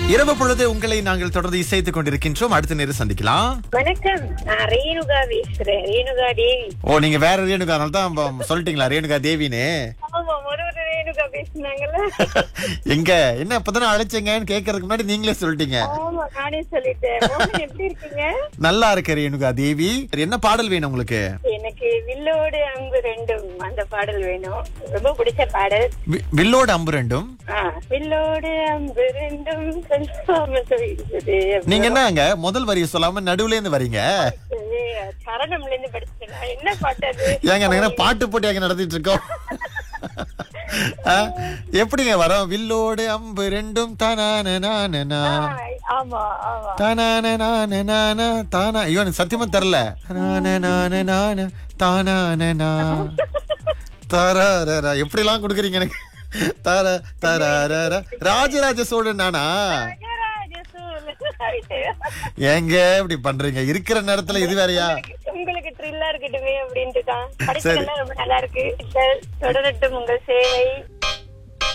இரவு பொழுது உங்களை நாங்கள் தொடர்ந்து இசைத்துக் கொண்டிருக்கின்றோம் அடுத்த நேரம் சந்திக்கலாம் வணக்கம் நான் ரேணுகா பேசுறேன் ரேணுகா தேவி ஓ நீங்க வேற ரேணுகா அதனால தான் இப்ப சொல்லிட்டீங்களா ரேணுகா தேவின்னு ஆமா ஒரு ஒரு ரேணுகா பேசுனாங்கல்ல எங்க என்ன இப்பதானே அழைச்சீங்கன்னு கேட்கறதுக்கு முன்னாடி நீங்களே சொல்லிட்டீங்க ஆமா நானே சொல்லிட்டேன் மோகன் எப்படி இருக்கீங்க நல்லா இருக்க ரேணுகா தேவி என்ன பாடல் வேணும் உங்களுக்கு எனக்கு வில்லோடு அம்பு ரெண்டும் அந்த பாடல் வேணும் ரொம்ப பிடிச்ச பாடல் வி- வில்லோடு அம்பு ரெண்டும் ஆ, வில்லோடு அம்பு ரெண்டும் சொல்லாம சொல்லிடுது நீங்க என்னங்க முதல் வரியை சொல்லாம நடுவுல இருந்து வரீங்க சரணம்ல இருந்து படிச்சேன் என்ன பாட்டு அது ஏங்க நாங்க என்ன பாட்டு போட்டி அங்க நடத்திட்டு இருக்கோம் ஆ? எப்படிங்க வரோம் வில்லோடு அம்பு ரெண்டும் தானான நானா ஆ, ஆமா ஆமா தானான நான நானா தானா ஐயோ எனக்கு சத்தியமா தெரியல நான நான நான தானான நா தாராரா எப்படிலாம் கொடுக்குறீங்க எனக்கு தார தாராரா ராஜராஜ சோழன் நானா ராஜராஜ சோழன். ஏங்க இப்படி பண்றீங்க இருக்கிற நேரத்துல இது வேறயா உங்களுக்கு த்ரில்லா இருக்கட்டுமே அப்படின்ட்டு தான் படைப்புகள்லாம் ரொம்ப நல்லா இருக்கு தொடரட்டும் உங்கள் சேவை